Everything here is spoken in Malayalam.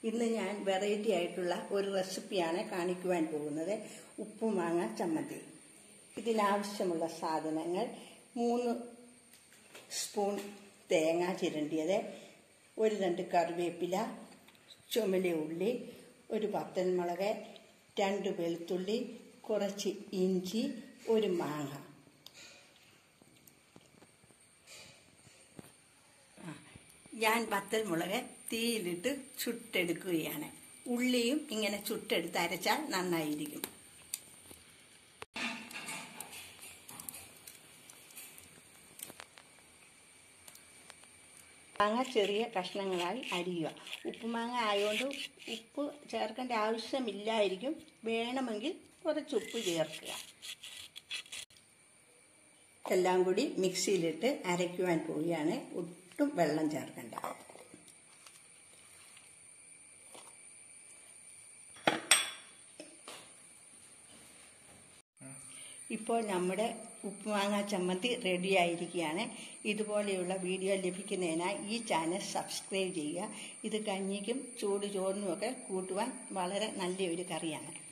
ഇന്ന് ഞാൻ വെറൈറ്റി ആയിട്ടുള്ള ഒരു റെസിപ്പിയാണ് കാണിക്കുവാൻ പോകുന്നത് ഉപ്പുമാങ്ങ ചമ്മന്തി ഇതിനാവശ്യമുള്ള സാധനങ്ങൾ മൂന്ന് സ്പൂൺ തേങ്ങ ചിരണ്ടിയത് ഒരു രണ്ട് കറിവേപ്പില ചുമല ഉള്ളി ഒരു പത്തൻമുളക് രണ്ട് വെളുത്തുള്ളി കുറച്ച് ഇഞ്ചി ഒരു മാങ്ങ ഞാൻ വത്തൽമുളക് തീയിലിട്ട് ചുട്ടെടുക്കുകയാണ് ഉള്ളിയും ഇങ്ങനെ ചുട്ടെടുത്ത് അരച്ചാൽ നന്നായിരിക്കും മാങ്ങ ചെറിയ കഷ്ണങ്ങളായി അരിയുക ഉപ്പുമാങ്ങ ആയതുകൊണ്ട് ഉപ്പ് ചേർക്കേണ്ട ആവശ്യമില്ലായിരിക്കും വേണമെങ്കിൽ കുറച്ച് ഉപ്പ് ചേർക്കുക എല്ലാം കൂടി മിക്സിയിലിട്ട് അരയ്ക്കുവാൻ പോവുകയാണ് ഒട്ടും വെള്ളം ചേർക്കണ്ട ഇപ്പോൾ നമ്മുടെ ഉപ്പുമാങ്ങ ചമ്മന്തി റെഡി ആയിരിക്കുകയാണ് ഇതുപോലെയുള്ള വീഡിയോ ലഭിക്കുന്നതിനായി ഈ ചാനൽ സബ്സ്ക്രൈബ് ചെയ്യുക ഇത് കഞ്ഞിക്കും ചൂട് ചോറിനുമൊക്കെ കൂട്ടുവാൻ വളരെ നല്ലൊരു കറിയാണ്